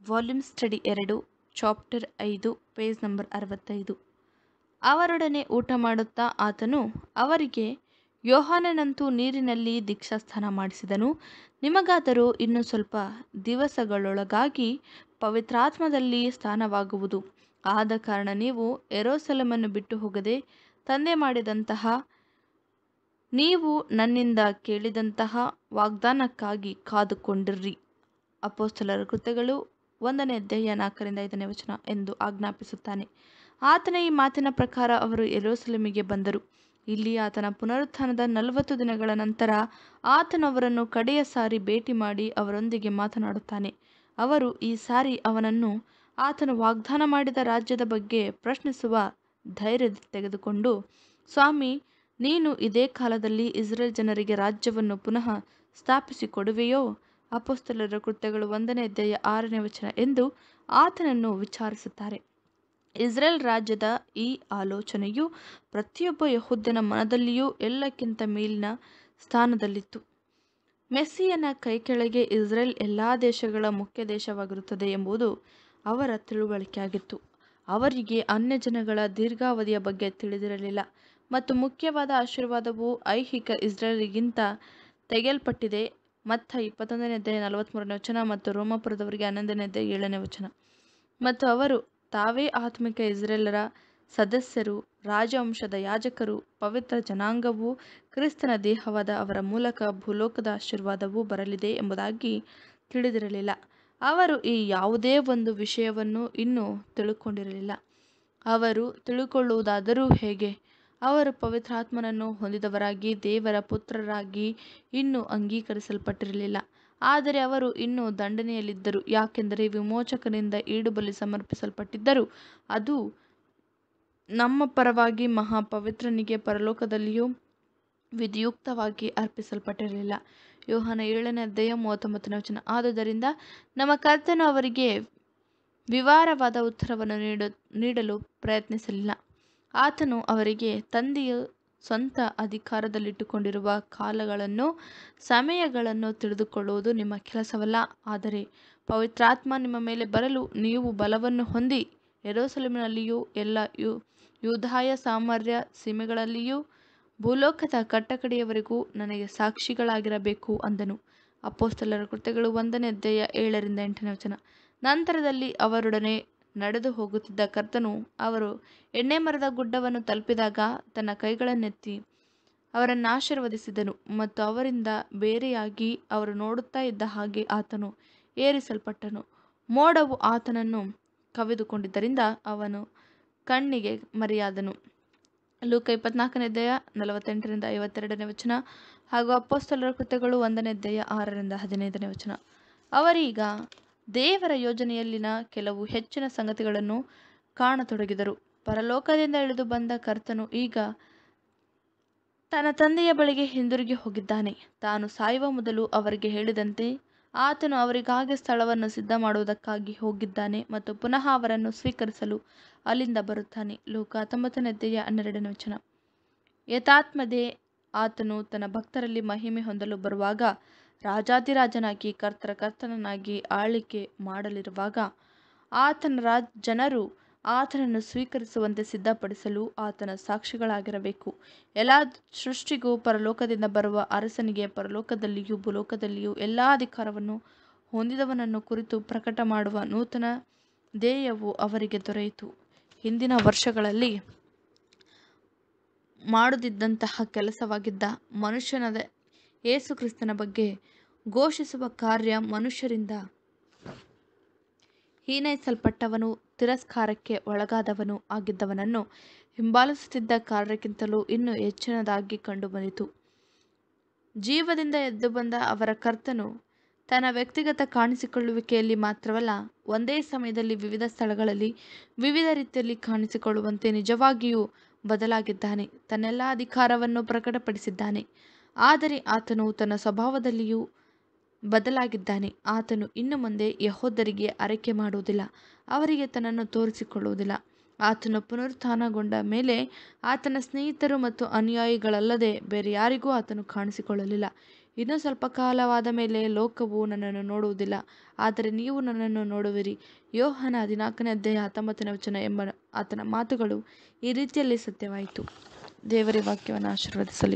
volume study ಎರಡು chapter ಐದು page number ಅರವತ್ತೈದು ಅವರೊಡನೆ ಊಟ ಮಾಡುತ್ತಾ ಆತನು ಅವರಿಗೆ ಯೋಹಾನನಂತೂ ನೀರಿನಲ್ಲಿ ದೀಕ್ಷಾಸ್ನಾನ ಮಾಡಿಸಿದನು ನಿಮಗಾದರೂ ಇನ್ನು ಸ್ವಲ್ಪ ದಿವಸಗಳೊಳಗಾಗಿ ಪವಿತ್ರಾತ್ಮದಲ್ಲಿ ಸ್ನಾನವಾಗುವುದು ಆದ ಕಾರಣ ನೀವು ಯೆರೂಸಲೇಮನ್ನು ಬಿಟ್ಟು ಹೋಗದೆ ತಂದೆ ಮಾಡಿದಂತಹ ನೀವು ನನ್ನಿಂದ ಕೇಳಿದಂತಹ ವಾಗ್ದಾನಕ್ಕಾಗಿ ಕಾದುಕೊಂಡಿರ್ರಿ ಅಪೋಸ್ತಲರ ಕೃತ್ಯಗಳು ಒಂದನೇ ಅಧ್ಯಾಯ ನಾಲ್ಕರಿಂದ ಐದನೇ ವಚನ ಎಂದು ಆಜ್ಞಾಪಿಸುತ್ತಾನೆ ಆತನ ಈ ಮಾತಿನ ಪ್ರಕಾರ ಅವರು ಯೆರೂಸಲೇಮಿಗೆ ಬಂದರು ಇಲ್ಲಿ ಆತನ ಪುನರುತ್ಥಾನದ ನಲವತ್ತು ದಿನಗಳ ನಂತರ ಆತನು ಅವರನ್ನು ಕಡೆಯ ಸಾರಿ ಭೇಟಿ ಮಾಡಿ ಅವರೊಂದಿಗೆ ಮಾತನಾಡುತ್ತಾನೆ ಅವರು ಈ ಸಾರಿ ಅವನನ್ನು ಆತನು ವಾಗ್ದಾನ ಮಾಡಿದ ರಾಜ್ಯದ ಬಗ್ಗೆ ಪ್ರಶ್ನಿಸುವ ಧೈರ್ಯ ತೆಗೆದುಕೊಂಡು ಸ್ವಾಮಿ ನೀನು ಇದೇ ಕಾಲದಲ್ಲಿ ಇಸ್ರೇಲ್ ಜನರಿಗೆ ರಾಜ್ಯವನ್ನು ಪುನಃ ಸ್ಥಾಪಿಸಿಕೊಡುವೆಯೋ ಅಪೋಸ್ತಲರ ಕೃತ್ಯಗಳು ಒಂದನೇ ಅಧ್ಯಾಯ ಆರನೇ ವಚನ ಎಂದು ಆತನನ್ನು ವಿಚಾರಿಸುತ್ತಾರೆ ಇಸ್ರೇಲ್ ರಾಜ್ಯದ ಈ ಆಲೋಚನೆಯು ಪ್ರತಿಯೊಬ್ಬ ಯಹೂದ್ಯನ ಮನದಲ್ಲಿಯೂ ಎಲ್ಲಕ್ಕಿಂತ ಮೇಲಿನ ಸ್ಥಾನದಲ್ಲಿತ್ತು ಮೆಸ್ಸಿಯನ ಕೈಕೆಳಗೆ ಇಸ್ರೇಲ್ ಎಲ್ಲ ದೇಶಗಳ ಮುಖ್ಯ ದೇಶವಾಗಿರುತ್ತದೆ ಎಂಬುದು ಅವರ ತಿಳುವಳಿಕೆಯಾಗಿತ್ತು ಅವರಿಗೆ ಅನ್ಯಜನಗಳ ದೀರ್ಘಾವಧಿಯ ಬಗ್ಗೆ ತಿಳಿದಿರಲಿಲ್ಲ ಮತ್ತು ಮುಖ್ಯವಾದ ಆಶೀರ್ವಾದವು ಐಹಿಕ ಇಸ್ರೇಲಿಗಿಂತ ತೆಗೆಯಲ್ಪಟ್ಟಿದೆ ಮತ್ತ ಇಪ್ಪತ್ತೊಂದನೇ ಅಧ್ಯಾಯ ನಲವತ್ತ್ಮೂರನೇ ವಚನ ಮತ್ತು ರೋಮಪುರದವರಿಗೆ ಹನ್ನೊಂದನೇ ಅಧ್ಯಾಯ ಏಳನೇ ವಚನ ಮತ್ತು ಅವರು ತಾವೇ ಆತ್ಮಿಕ ಇಸ್ರೇಲರ ಸದಸ್ಯರು ರಾಜವಂಶದ ಯಾಜಕರು ಪವಿತ್ರ ಜನಾಂಗವು ಕ್ರಿಸ್ತನ ದೇಹವಾದ ಅವರ ಮೂಲಕ ಭೂಲೋಕದ ಆಶೀರ್ವಾದವೂ ಬರಲಿದೆ ಎಂಬುದಾಗಿ ತಿಳಿದಿರಲಿಲ್ಲ ಅವರು ಈ ಯಾವುದೇ ಒಂದು ವಿಷಯವನ್ನು ಇನ್ನೂ ತಿಳುಕೊಂಡಿರಲಿಲ್ಲ ಅವರು ತಿಳುಕೊಳ್ಳುವುದಾದರೂ ಹೇಗೆ ಅವರು ಪವಿತ್ರಾತ್ಮನನ್ನು ಹೊಂದಿದವರಾಗಿ ದೇವರ ಪುತ್ರರಾಗಿ ಇನ್ನೂ ಅಂಗೀಕರಿಸಲ್ಪಟ್ಟಿರಲಿಲ್ಲ ಆದರೆ ಅವರು ಇನ್ನೂ ದಂಡನೆಯಲ್ಲಿದ್ದರು ಯಾಕೆಂದರೆ ವಿಮೋಚಕನಿಂದ ಈಡುಬಲಿ ಸಮರ್ಪಿಸಲ್ಪಟ್ಟಿದ್ದರು ಅದು ನಮ್ಮ ಪರವಾಗಿ ಮಹಾಪವಿತ್ರನಿಗೆ ಪರಲೋಕದಲ್ಲಿಯೂ ವಿಧಿಯುಕ್ತವಾಗಿ ಅರ್ಪಿಸಲ್ಪಟ್ಟಿರಲಿಲ್ಲ ಯೋಹಾನ ಏಳನೇ ಅಧ್ಯಾಯ ಮೂವತ್ತೊಂಬತ್ತನೇ ವಚನ ಆದುದರಿಂದ ನಮ್ಮ ಕರ್ತನು ಅವರಿಗೆ ವಿವಾರವಾದ ಉತ್ತರವನ್ನು ನೀಡ ನೀಡಲು ಪ್ರಯತ್ನಿಸಲಿಲ್ಲ ಆತನು ಅವರಿಗೆ ತಂದೆಯು ಸ್ವಂತ ಅಧಿಕಾರದಲ್ಲಿಟ್ಟುಕೊಂಡಿರುವ ಕಾಲಗಳನ್ನು ಸಮಯಗಳನ್ನು ತಿಳಿದುಕೊಳ್ಳುವುದು ನಿಮ್ಮ ಕೆಲಸವಲ್ಲ ಆದರೆ ಪವಿತ್ರಾತ್ಮ ನಿಮ್ಮ ಮೇಲೆ ಬರಲು ನೀವು ಬಲವನ್ನು ಹೊಂದಿ ಯೆರೂಸಲೇಮಿನಲ್ಲಿಯೂ ಎಲ್ಲ ಯು ಯೂದಾಯ ಸಾಮರ್ಯ ಸೀಮೆಗಳಲ್ಲಿಯೂ ಭೂಲೋಕದ ಕಟ್ಟಕಡೆಯವರೆಗೂ ನನಗೆ ಸಾಕ್ಷಿಗಳಾಗಿರಬೇಕು ಅಂದನು ಅಪೋಸ್ತಲರ ಕೃತ್ಯಗಳು ಒಂದನೇ ಅಧ್ಯಾಯ ಏಳರಿಂದ ಎಂಟನೇ ವಚನ ನಂತರದಲ್ಲಿ ಅವರೊಡನೆ ನಡೆದು ಹೋಗುತ್ತಿದ್ದ ಕರ್ತನು ಅವರು ಎಣ್ಣೆ ಮರದ ಗುಡ್ಡವನ್ನು ತಲುಪಿದಾಗ ತನ್ನ ಕೈಗಳನ್ನೆತ್ತಿ ಅವರನ್ನು ಆಶೀರ್ವದಿಸಿದನು ಮತ್ತು ಅವರಿಂದ ಬೇರೆಯಾಗಿ ಅವರು ನೋಡುತ್ತಾ ಇದ್ದ ಹಾಗೆ ಆತನು ಏರಿಸಲ್ಪಟ್ಟನು ಮೋಡವು ಆತನನ್ನು ಕವಿದುಕೊಂಡಿದ್ದರಿಂದ ಅವನು ಕಣ್ಣಿಗೆ ಮರೆಯಾದನು ಲೂಕ ಇಪ್ಪತ್ನಾಲ್ಕನೇ ಅಧ್ಯಾಯ ನಲವತ್ತೆಂಟರಿಂದ ಐವತ್ತೆರಡನೇ ವಚನ ಹಾಗೂ ಅಪ್ಪಸ್ತಲರ ಕೃತ್ಯಗಳು ಒಂದನೇ ಅಧ್ಯಾಯ ಆರರಿಂದ ಹದಿನೈದನೇ ವಚನ ಅವರೀಗ ದೇವರ ಯೋಜನೆಯಲ್ಲಿನ ಕೆಲವು ಹೆಚ್ಚಿನ ಸಂಗತಿಗಳನ್ನು ಕಾಣತೊಡಗಿದರು ಪರಲೋಕದಿಂದ ಇಳಿದು ಬಂದ ಕರ್ತನು ಈಗ ತನ್ನ ತಂದೆಯ ಬಳಿಗೆ ಹಿಂದಿರುಗಿ ಹೋಗಿದ್ದಾನೆ ತಾನು ಸಾಯುವ ಮೊದಲು ಅವರಿಗೆ ಹೇಳಿದಂತೆ ಆತನು ಅವರಿಗಾಗಿ ಸ್ಥಳವನ್ನು ಸಿದ್ಧ ಮಾಡುವುದಕ್ಕಾಗಿ ಹೋಗಿದ್ದಾನೆ ಮತ್ತು ಪುನಃ ಅವರನ್ನು ಸ್ವೀಕರಿಸಲು ಅಲ್ಲಿಂದ ಬರುತ್ತಾನೆ ಲೋಕ ಹತ್ತೊಂಬತ್ತನೇ ಅಧ್ಯಾಯ ಹನ್ನೆರಡನೇ ವಚನ ಯಥಾತ್ಮದೇ ಆತನು ತನ್ನ ಭಕ್ತರಲ್ಲಿ ಮಹಿಮೆ ಹೊಂದಲು ಬರುವಾಗ ರಾಜಾದಿರಾಜನಾಗಿ ಕರ್ತರ ಕರ್ತನನಾಗಿ ಆಳಿಕೆ ಮಾಡಲಿರುವಾಗ ಆತನ ರಾಜ್ ಜನರು ಆತನನ್ನು ಸ್ವೀಕರಿಸುವಂತೆ ಸಿದ್ಧಪಡಿಸಲು ಆತನ ಸಾಕ್ಷಿಗಳಾಗಿರಬೇಕು ಎಲ್ಲ ಸೃಷ್ಟಿಗೂ ಪರಲೋಕದಿಂದ ಬರುವ ಅರಸನಿಗೆ ಪರಲೋಕದಲ್ಲಿಯೂ ಭೂಲೋಕದಲ್ಲಿಯೂ ಎಲ್ಲ ಅಧಿಕಾರವನ್ನು ಹೊಂದಿದವನನ್ನು ಕುರಿತು ಪ್ರಕಟ ಮಾಡುವ ನೂತನ ಧ್ಯೇಯವು ಅವರಿಗೆ ದೊರೆಯಿತು ಹಿಂದಿನ ವರ್ಷಗಳಲ್ಲಿ ಮಾಡುತ್ತಿದ್ದಂತಹ ಕೆಲಸವಾಗಿದ್ದ ಮನುಷ್ಯನದ ಯೇಸು ಕ್ರಿಸ್ತನ ಬಗ್ಗೆ ಘೋಷಿಸುವ ಕಾರ್ಯ ಮನುಷ್ಯರಿಂದ ಹೀನೈಸಲ್ಪಟ್ಟವನು ತಿರಸ್ಕಾರಕ್ಕೆ ಒಳಗಾದವನು ಆಗಿದ್ದವನನ್ನು ಹಿಂಬಾಲಿಸುತ್ತಿದ್ದ ಕಾರ್ಯಕ್ಕಿಂತಲೂ ಇನ್ನೂ ಹೆಚ್ಚಿನದಾಗಿ ಕಂಡುಬಂದಿತು ಜೀವದಿಂದ ಎದ್ದು ಬಂದ ಅವರ ಕರ್ತನು ತನ್ನ ವ್ಯಕ್ತಿಗತ ಕಾಣಿಸಿಕೊಳ್ಳುವಿಕೆಯಲ್ಲಿ ಮಾತ್ರವಲ್ಲ ಒಂದೇ ಸಮಯದಲ್ಲಿ ವಿವಿಧ ಸ್ಥಳಗಳಲ್ಲಿ ವಿವಿಧ ರೀತಿಯಲ್ಲಿ ಕಾಣಿಸಿಕೊಳ್ಳುವಂತೆ ನಿಜವಾಗಿಯೂ ಬದಲಾಗಿದ್ದಾನೆ ತನ್ನೆಲ್ಲ ಅಧಿಕಾರವನ್ನು ಪ್ರಕಟಪಡಿಸಿದ್ದಾನೆ ಆದರೆ ಆತನು ತನ್ನ ಸ್ವಭಾವದಲ್ಲಿಯೂ ಬದಲಾಗಿದ್ದಾನೆ ಆತನು ಇನ್ನು ಮುಂದೆ ಯಹೋದರಿಗೆ ಅರಕೆ ಮಾಡುವುದಿಲ್ಲ ಅವರಿಗೆ ತನ್ನನ್ನು ತೋರಿಸಿಕೊಳ್ಳುವುದಿಲ್ಲ ಆತನು ಪುನರುತ್ಥಾನಗೊಂಡ ಮೇಲೆ ಆತನ ಸ್ನೇಹಿತರು ಮತ್ತು ಅನುಯಾಯಿಗಳಲ್ಲದೆ ಬೇರೆ ಯಾರಿಗೂ ಆತನು ಕಾಣಿಸಿಕೊಳ್ಳಲಿಲ್ಲ ಇನ್ನೂ ಸ್ವಲ್ಪ ಕಾಲವಾದ ಮೇಲೆ ಲೋಕವು ನನ್ನನ್ನು ನೋಡುವುದಿಲ್ಲ ಆದರೆ ನೀವು ನನ್ನನ್ನು ನೋಡುವಿರಿ ಯೋಹನ ಹದಿನಾಲ್ಕನೇ ಅಧ್ಯಾಯ ಹತ್ತೊಂಬತ್ತನೇ ವಚನ ಎಂಬ ಆತನ ಮಾತುಗಳು ಈ ರೀತಿಯಲ್ಲಿ ಸತ್ಯವಾಯಿತು ದೇವರ ವಾಕ್ಯವನ್ನು ಆಶೀರ್ವದಿಸಲಿ